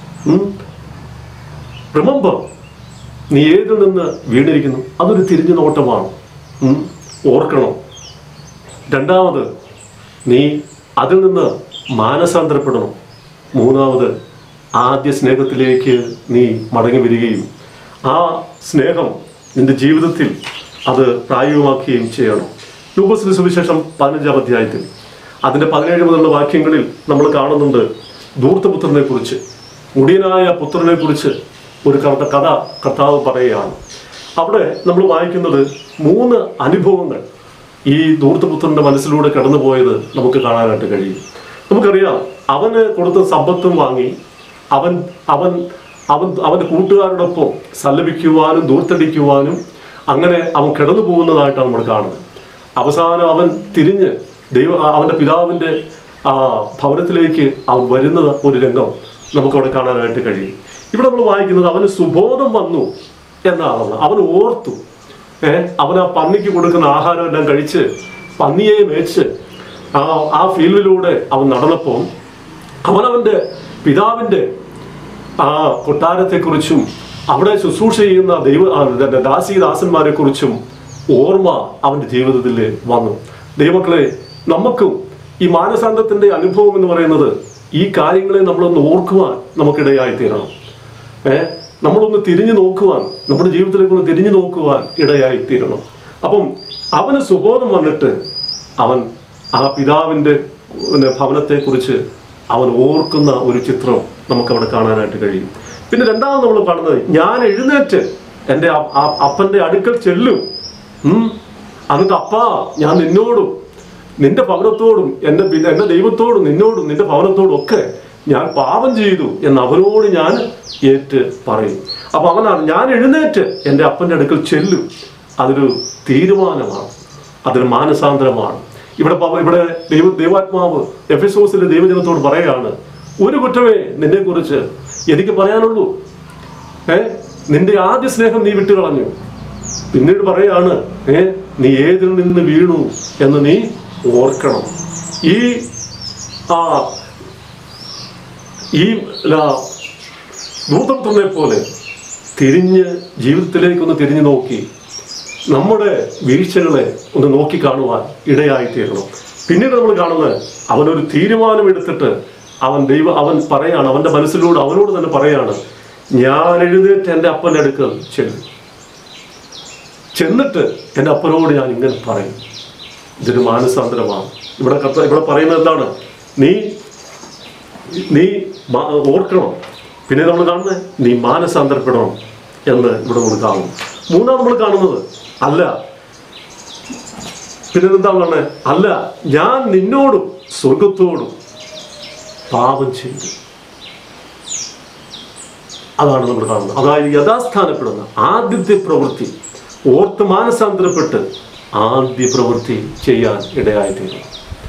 റിമംബർ നീ ഏതിൽ നിന്ന് വീണിരിക്കുന്നു അതൊരു തിരിഞ്ഞു നോട്ടമാണ് ഉം. ഓർക്കണം രണ്ടാമത് നീ അതിൽ നിന്ന് മാനസാന്തരപ്പെടണം മൂന്നാമത് ആദ്യ സ്നേഹത്തിലേക്ക് നീ മടങ്ങി വരികയും ആ സ്നേഹം നിന്റെ ജീവിതത്തിൽ അത് പ്രായോഗികമാക്കുകയും ചെയ്യണം ലൂക്കോസിന്റെ സുവിശേഷം പതിനഞ്ചാം അധ്യായത്തിൽ അതിന്റെ പതിനേഴ് മുതലുള്ള വാക്യങ്ങളിൽ നമ്മൾ കാണുന്നുണ്ട് ധൂർത്തപുത്രനെ കുറിച്ച് മുടിയനായ പുത്രനെ കുറിച്ച് ഒരു കഥ കഥ കർത്താവ് പറയുകയാണ് അവിടെ നമ്മൾ വായിക്കുന്നത് മൂന്ന് അനുഭവങ്ങൾ ഈ ധൂർത്തപുത്രന്റെ മനസ്സിലൂടെ കടന്നുപോയത് നമുക്ക് കാണാനായിട്ട് കഴിയും നമുക്കറിയാം അവന് കൊടുത്ത സമ്പത്തും വാങ്ങി അവൻ അവൻ അവൻ അവന്റെ കൂട്ടുകാരോടൊപ്പം സല്ലപിക്കുവാനും ദൂർത്തടിക്കുവാനും അങ്ങനെ അവൻ കിടന്നു പോകുന്നതായിട്ടാണ് നമ്മൾ കാണുന്നത് അവസാനം അവൻ തിരിഞ്ഞ് ദൈവ അവന്റെ പിതാവിന്റെ ആ ഭവനത്തിലേക്ക് അവൻ വരുന്ന ഒരു രംഗം നമുക്കവിടെ കാണാനായിട്ട് കഴിയും ഇവിടെ നമ്മൾ വായിക്കുന്നത് അവന് സുബോധം വന്നു എന്നാണ് അവൻ ഓർത്തു ഏഹ് അവൻ ആ പന്നിക്ക് കൊടുക്കുന്ന ആഹാരം എല്ലാം കഴിച്ച് പന്നിയെ മേച്ച് ആ ആ ഫീൽഡിലൂടെ അവൻ നടന്നപ്പോൾ അവൻ അവൻ്റെ പിതാവിൻ്റെ ആ കൊട്ടാരത്തെക്കുറിച്ചും അവിടെ ശുശ്രൂഷ ചെയ്യുന്ന ദൈവ ആ, ദ- ദാസി ദാസന്മാരെ കുറിച്ചും ഓർമ്മ അവൻ്റെ ജീവിതത്തിൽ വന്നു ദൈവമക്കളെ നമുക്കും ഈ മാനസാന്തത്തിന്റെ അനുഭവം എന്ന് പറയുന്നത് ഈ കാര്യങ്ങളെ നമ്മളൊന്ന് ഓർക്കുവാൻ നമുക്കിടയായി തീരണം ഏ നമ്മളൊന്ന് തിരിഞ്ഞു നോക്കുവാൻ നമ്മുടെ ജീവിതത്തിലേക്ക് ഒന്ന് തിരിഞ്ഞു നോക്കുവാൻ ഇടയായി തീരണം അപ്പം അവന് സുബോധം വന്നിട്ട് അവൻ ആ പിതാവിന്റെ പിന്നെ ഭവനത്തെക്കുറിച്ച് അവൻ ഓർക്കുന്ന ഒരു ചിത്രം നമുക്ക് അവിടെ കാണാനായിട്ട് കഴിയും പിന്നെ രണ്ടാമത് നമ്മൾ കാണുന്നത് ഞാൻ എഴുന്നേറ്റ് എൻ്റെ അ- അ- അപ്പന്റെ അടുക്കൽ ചെല്ലും ഉം. എന്നിട്ട് അപ്പാ ഞാൻ നിന്നോടും നിന്റെ ഭവനത്തോടും എന്റെ പി- എന്റെ ദൈവത്തോടും നിന്നോടും നിന്റെ ഭവനത്തോടും ഒക്കെ ഞാൻ പാപം ചെയ്തു എന്ന് അവനോട് ഞാൻ ഏറ്റ് പറയും അപ്പൊ അവനാണ് ഞാൻ എഴുന്നേറ്റ് എൻ്റെ അപ്പന്റെ അടുക്കൽ ചെല്ലും അതൊരു തീരുമാനമാണ് അതൊരു മാനസാന്തരമാണ് ഇവിടെ പവ- ഇവിടെ ദൈവ ദൈവാത്മാവ് എഫിസോസിലെ ദൈവജനത്തോട് പറയുകയാണ് ഒരു കുറ്റമേ നിന്നെ കുറിച്ച് എനിക്ക് പറയാനുള്ളൂ ഏ നിന്റെ ആദ്യ സ്നേഹം നീ വിട്ടുകളഞ്ഞു പിന്നീട് പറയാണ് ഏ നീ ഏതിൽ നിന്ന് വീണു എന്ന് നീ ഓർക്കണം ഈ ആ ഈ ല- ദൂതപുത്രനെ പോലെ തിരിഞ്ഞ് ജീവിതത്തിലേക്കൊന്ന് തിരിഞ്ഞു നോക്കി നമ്മുടെ വീഴ്ചകളെ ഒന്ന് നോക്കി കാണുവാൻ ഇടയായി തീരണം പിന്നീട് നമ്മൾ കാണുന്നത് അവനൊരു തീരുമാനം എടുത്തിട്ട് അവൻ ദൈവ അവൻ പറയാണ് അവന്റെ മനസ്സിലൂടെ അവനോട് തന്നെ പറയാണ് ഞാൻ എഴുന്നേറ്റ് എൻ്റെ അപ്പൻ്റെ അടുക്കൽ ചെല്ലും ചെന്നിട്ട് എൻ്റെ അപ്പനോട് ഞാൻ ഇങ്ങനെ പറയും ഇതൊരു മാനസാന്തരമാണ് ഇവിടെ കത്ത ഇവിടെ പറയുന്നത് എന്താണ് നീ നീ മാ- ഓർക്കണം പിന്നെ നമ്മൾ കാണുന്നത് നീ മാനസാന്തരപ്പെടണം എന്ന് ഇവിടെ നമ്മൾ കാണുന്നു മൂന്നാം നമ്മൾ കാണുന്നത് അല്ല പിന്നെ എന്താ കാണുന്നത് അല്ല ഞാൻ നിന്നോടും സ്വർഗത്തോടും പാപം ചെയ്തു അതാണ് നമ്മൾ കാണുന്നത് അതായത് യഥാസ്ഥാനപ്പെടുന്ന ആദ്യത്തെ പ്രവൃത്തി ഓർത്ത് മാനസാന്തരപ്പെട്ട് ആദ്യ പ്രവൃത്തി ചെയ്യാൻ ഇടയായിത്തീരുന്നു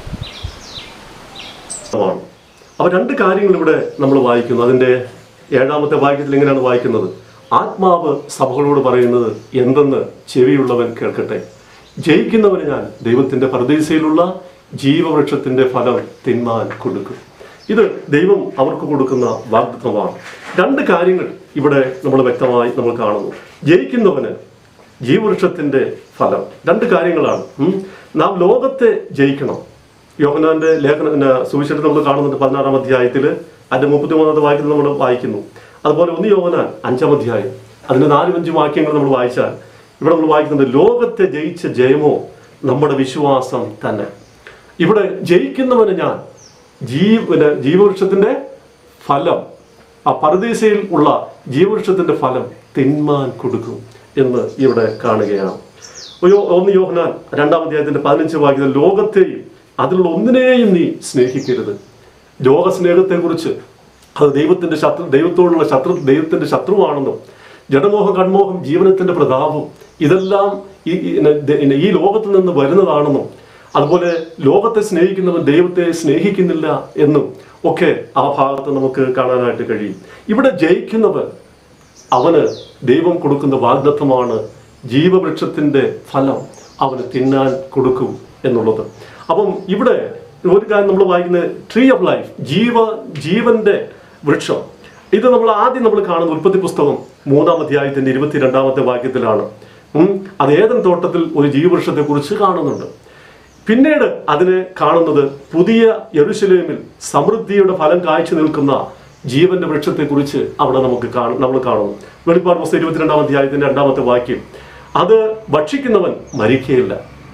ആണ് അപ്പൊ രണ്ട് കാര്യങ്ങൾ ഇവിടെ നമ്മൾ വായിക്കുന്നു അതിന്റെ ഏഴാമത്തെ വാക്യത്തിൽ എങ്ങനെയാണ് വായിക്കുന്നത് ആത്മാവ് സഭകളോട് പറയുന്നത് എന്തെന്ന് ചെവിയുള്ളവൻ കേൾക്കട്ടെ ജയിക്കുന്നവന് ഞാൻ ദൈവത്തിന്റെ പരദീസയിലുള്ള ജീവവൃക്ഷത്തിന്റെ ഫലം തിന്മാൻ കൊടുക്കും ഇത് ദൈവം അവർക്ക് കൊടുക്കുന്ന വാഗ്ദത്വമാണ് രണ്ട് കാര്യങ്ങൾ ഇവിടെ നമ്മൾ വ്യക്തമായി നമ്മൾ കാണുന്നു ജയിക്കുന്നവന് ജീവവൃക്ഷത്തിന്റെ ഫലം രണ്ട് കാര്യങ്ങളാണ് ഉം. നാം ലോകത്തെ ജയിക്കണം യോഹനാന്റെ ലേഖന പിന്നെ സുവിശേഷം നമ്മൾ കാണുന്നുണ്ട് പതിനാറാം അധ്യായത്തിൽ അതിന്റെ മുപ്പത്തി മൂന്നാമത്തെ വാക്യത്തിൽ നമ്മൾ വായിക്കുന്നു അതുപോലെ ഒന്ന് യോഹനാൻ അഞ്ചാം അധ്യായം അതിന്റെ നാലും അഞ്ചും വാക്യങ്ങൾ നമ്മൾ വായിച്ചാൽ ഇവിടെ നമ്മൾ വായിക്കുന്നത് ലോകത്തെ ജയിച്ച ജയമോ നമ്മുടെ വിശ്വാസം തന്നെ ഇവിടെ ജയിക്കുന്നവന് ഞാൻ ജീവ ജീവവൃക്ഷത്തിന്റെ ഫലം ആ പരദേശയിൽ ഉള്ള ജീവവൃക്ഷത്തിന്റെ ഫലം തിന്മാൻ കൊടുക്കും എന്ന് ഇവിടെ കാണുകയാണ് ഒരു- ഒന്ന് യോഹനാൻ രണ്ടാം അധ്യായത്തിന്റെ പതിനഞ്ച് വാക്യത്തിൽ ലോകത്തെയും അതിലുള്ള ഒന്നിനെയും നീ സ്നേഹിക്കരുത് ലോകസ്നേഹത്തെക്കുറിച്ച് അത് ദൈവത്തിന്റെ ശത്രു ദൈവത്തോടുള്ള ശത്രു ദൈവത്തിന്റെ ശത്രുവാണെന്നും ജഡമോഹം കൺമോഹം ജീവനത്തിന്റെ പ്രതാപം ഇതെല്ലാം ഈ ഈ- ഈ- ഈ ലോകത്ത് നിന്ന് വരുന്നതാണെന്നും അതുപോലെ ലോകത്തെ സ്നേഹിക്കുന്നവൻ ദൈവത്തെ സ്നേഹിക്കുന്നില്ല എന്നും ഒക്കെ ആ ഭാഗത്ത് നമുക്ക് കാണാനായിട്ട് കഴിയും ഇവിടെ ജയിക്കുന്നവൻ അവന് ദൈവം കൊടുക്കുന്ന വാഗ്ദത്വമാണ് ജീവവൃക്ഷത്തിന്റെ ഫലം അവന് തിന്നാൻ കൊടുക്കും എന്നുള്ളത് അപ്പം ഇവിടെ ഒരു കാര്യം നമ്മൾ വായിക്കുന്ന ട്രീ ഓഫ് ലൈഫ് ജീവ ജീവന്റെ വൃക്ഷം ഇത് നമ്മൾ ആദ്യം നമ്മൾ കാണുന്ന ഉൽപ്പത്തി പുസ്തകം മൂന്നാം അധ്യായത്തിന്റെ ഇരുപത്തിരണ്ടാമത്തെ വാക്യത്തിലാണ് ഉം. അത് ഏതൻ തോട്ടത്തിൽ ഒരു ജീവവൃക്ഷത്തെ കുറിച്ച് കാണുന്നുണ്ട് പിന്നീട് അതിനെ കാണുന്നത് പുതിയ യെരുശലേമിൽ സമൃദ്ധിയുടെ ഫലം കാഴ്ച നിൽക്കുന്ന ജീവന്റെ വൃക്ഷത്തെക്കുറിച്ച് അവിടെ നമുക്ക് കാണും നമ്മൾ കാണുന്നു വെളിപ്പാട് പുസ്തകം ഇരുപത്തിരണ്ടാം അധ്യായത്തിന്റെ രണ്ടാമത്തെ വാക്യം അത് ഭക്ഷിക്കുന്നവൻ മരിക്കുകയില്ല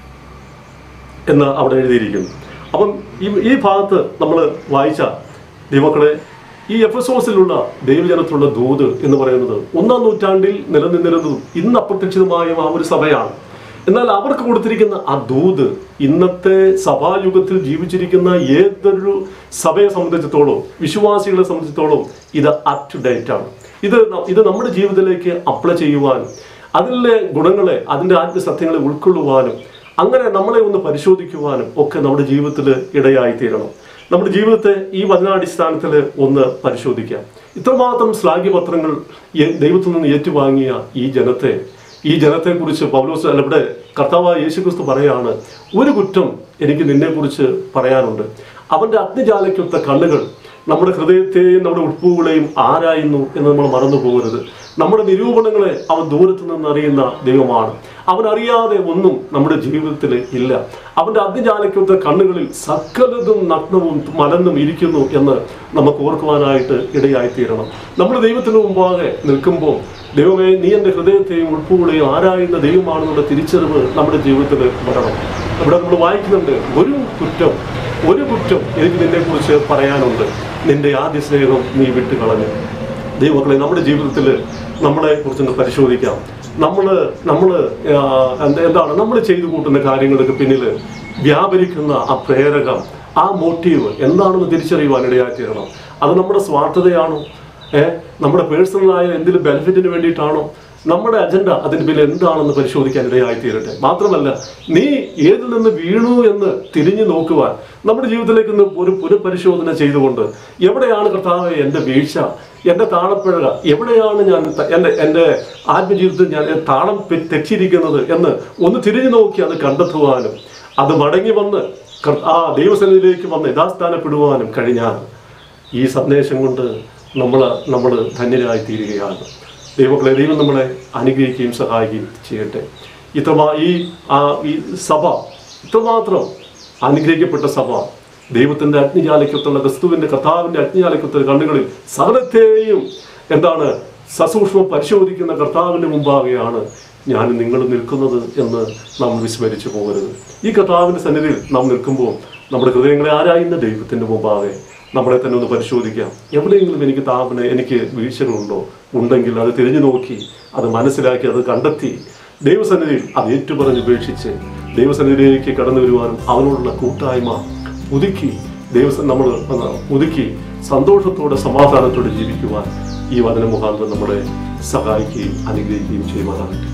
എന്ന് അവിടെ എഴുതിയിരിക്കുന്നു അപ്പം ഈ ഈ ഭാഗത്ത് നമ്മൾ വായിച്ച ദൈവക്കളെ ഈ എഫസോസിലുള്ള ദൈവജനത്തിലുള്ള ദൂത് എന്ന് പറയുന്നത് ഒന്നാം നൂറ്റാണ്ടിൽ നിലനിന്നിരുന്നതും ഇന്ന് അപ്രത്യക്ഷിതമായ ആ ഒരു സഭയാണ് എന്നാൽ അവർക്ക് കൊടുത്തിരിക്കുന്ന ആ ദൂത് ഇന്നത്തെ സഭായുഗത്തിൽ ജീവിച്ചിരിക്കുന്ന ഏതൊരു സഭയെ സംബന്ധിച്ചിടത്തോളം വിശ്വാസികളെ സംബന്ധിച്ചിടത്തോളം ഇത് അപ് ടു ഡേറ്റ് ആണ് ഇത് ന- ഇത് നമ്മുടെ ജീവിതത്തിലേക്ക് അപ്ലൈ ചെയ്യുവാനും അതിലെ ഗുണങ്ങളെ അതിൻ്റെ ആത്മസത്യങ്ങളെ ഉൾക്കൊള്ളുവാനും അങ്ങനെ നമ്മളെ ഒന്ന് പരിശോധിക്കുവാനും ഒക്കെ നമ്മുടെ ജീവിതത്തിൽ ഇടയായി തീരണം നമ്മുടെ ജീവിതത്തെ ഈ വചനാടിസ്ഥാനത്തിൽ ഒന്ന് പരിശോധിക്കാം ഇത്രമാത്രം ശ്ലാഘ്യപത്രങ്ങൾ ഏ- ദൈവത്തിൽ നിന്ന് ഏറ്റുവാങ്ങിയ ഈ ജനത്തെ ഈ ജനത്തെക്കുറിച്ച് പൗലോസ് അല്ല ഇവിടെ കർത്താവായ യേശുക്രിസ്തു പറയാണ് ഒരു കുറ്റം എനിക്ക് നിന്നെക്കുറിച്ച് പറയാനുണ്ട് അവന്റെ അഗ്നിജാലയ്ക്കൊത്ത കണ്ണുകൾ നമ്മുടെ ഹൃദയത്തെയും നമ്മുടെ ഉൾപ്പുകളെയും ആരായുന്നു എന്ന് നമ്മൾ മറന്നു പോകരുത് നമ്മുടെ നിരൂപണങ്ങളെ അവൻ ദൂരത്ത് നിന്ന് അറിയുന്ന ദൈവമാണ് അവൻ അറിയാതെ ഒന്നും നമ്മുടെ ജീവിതത്തിൽ ഇല്ല അവന്റെ അഗ്നിജാലയ്ക്കൊത്ത കണ്ണുകളിൽ സകലതും നഗ്നവും മലന്നും ഇരിക്കുന്നു എന്ന് നമുക്ക് ഓർക്കുവാനായിട്ട് ഇടയായിത്തീരണം നമ്മൾ ദൈവത്തിന് മുമ്പാകെ നിൽക്കുമ്പോൾ ദൈവമേ നീ എൻ്റെ ഹൃദയത്തെയും ഉൾപ്പുകളെയും ആരായുന്ന ദൈവമാണെന്നുള്ള തിരിച്ചറിവ് നമ്മുടെ ജീവിതത്തിൽ വരണം ഇവിടെ നമ്മൾ വായിക്കുന്നുണ്ട് ഒരു കുറ്റം ഒരു കുറ്റം എനിക്ക് നിന്നെക്കുറിച്ച് പറയാനുണ്ട് നിന്റെ ആദ്യ സ്നേഹം നീ വിട്ടു കളഞ്ഞു ദൈവമക്കളെ നമ്മുടെ ജീവിതത്തിൽ നമ്മളെ കുറിച്ചൊന്ന് പരിശോധിക്കാം നമ്മൾ നമ്മൾ എന്താണ് നമ്മൾ ചെയ്തു കൂട്ടുന്ന കാര്യങ്ങൾക്ക് പിന്നിൽ വ്യാപരിക്കുന്ന ആ പ്രേരകം ആ മോട്ടീവ് എന്താണെന്ന് തിരിച്ചറിയുവാൻ ഇടയാക്കിയിരണം അത് നമ്മുടെ സ്വാർത്ഥതയാണോ ഏഹ് നമ്മുടെ പേഴ്സണലായ എന്തെങ്കിലും ബെനിഫിറ്റിന് വേണ്ടിയിട്ടാണോ നമ്മുടെ അജണ്ട അതിന് പിന്നിൽ എന്താണെന്ന് പരിശോധിക്കാൻ ഇടയായി തീരട്ടെ മാത്രമല്ല നീ ഏതിൽ നിന്ന് വീണു എന്ന് തിരിഞ്ഞു നോക്കുവാൻ നമ്മുടെ ജീവിതത്തിലേക്ക് ഒന്ന് ഒരു പുനഃപരിശോധന ചെയ്തുകൊണ്ട് എവിടെയാണ് കർത്താവ് എൻ്റെ വീഴ്ച എൻ്റെ താളപ്പിഴ എവിടെയാണ് ഞാൻ ത- എൻ്റെ എൻ്റെ ആത്മജീവിതത്തിൽ ഞാൻ താളം പെ- തെറ്റിയിരിക്കുന്നത് എന്ന് ഒന്ന് തിരിഞ്ഞു നോക്കി അത് കണ്ടെത്തുവാനും അത് മടങ്ങി വന്ന് കർ- ആ ദൈവസന്നിധിയിലേക്ക് വന്ന് യഥാസ്ഥാനപ്പെടുവാനും കഴിഞ്ഞാൽ ഈ സന്ദേശം കൊണ്ട് നമ്മൾ നമ്മൾ ധന്യരായി തീരുകയാണ് ദൈവങ്ങളെ ദൈവം നമ്മളെ അനുഗ്രഹിക്കുകയും സഹായിക്കുകയും ചെയ്യട്ടെ ഇത്രമാ ഈ ആ ഈ സഭ ഇത്രമാത്രം അനുഗ്രഹിക്കപ്പെട്ട സഭ ദൈവത്തിന്റെ അഗ്നിജാലയ്ക്കൊത്തുള്ള ക്രിസ്തുവിന്റെ കർത്താവിന്റെ അഗ്നിജാലയ്ക്കൊത്തുള്ള കണ്ണുകളിൽ സകലത്തെയും എന്താണ് സസൂക്ഷ്മം പരിശോധിക്കുന്ന കർത്താവിന്റെ മുമ്പാകെയാണ് ഞാൻ നിങ്ങൾ നിൽക്കുന്നത് എന്ന് നാം വിസ്മരിച്ചു പോകരുത് ഈ കർത്താവിന്റെ സന്നിധിയിൽ നാം നിൽക്കുമ്പോൾ നമ്മുടെ ഹൃദയങ്ങളെ ആരായുന്ന ദൈവത്തിന്റെ മുമ്പാകെ നമ്മളെ തന്നെ ഒന്ന് പരിശോധിക്കാം എവിടെയെങ്കിലും എനിക്ക് താപന എനിക്ക് വീഴ്ചകളുണ്ടോ ഉണ്ടെങ്കിൽ അത് തിരിഞ്ഞു നോക്കി അത് മനസ്സിലാക്കി അത് കണ്ടെത്തി ദൈവസന്നിധിയിൽ അത് ഏറ്റുപറഞ്ഞ് ഉപേക്ഷിച്ച് ദൈവസന്നിധിയിലേക്ക് കടന്നു വരുവാനും അവനോടുള്ള കൂട്ടായ്മ പുതുക്കി ദൈവസ നമ്മൾ പുതുക്കി സന്തോഷത്തോടെ സമാധാനത്തോടെ ജീവിക്കുവാൻ ഈ വചന മുഖാന്തരം നമ്മളെ സഹായിക്കുകയും അനുഗ്രഹിക്കുകയും ചെയ്യുവാനാകട്ടെ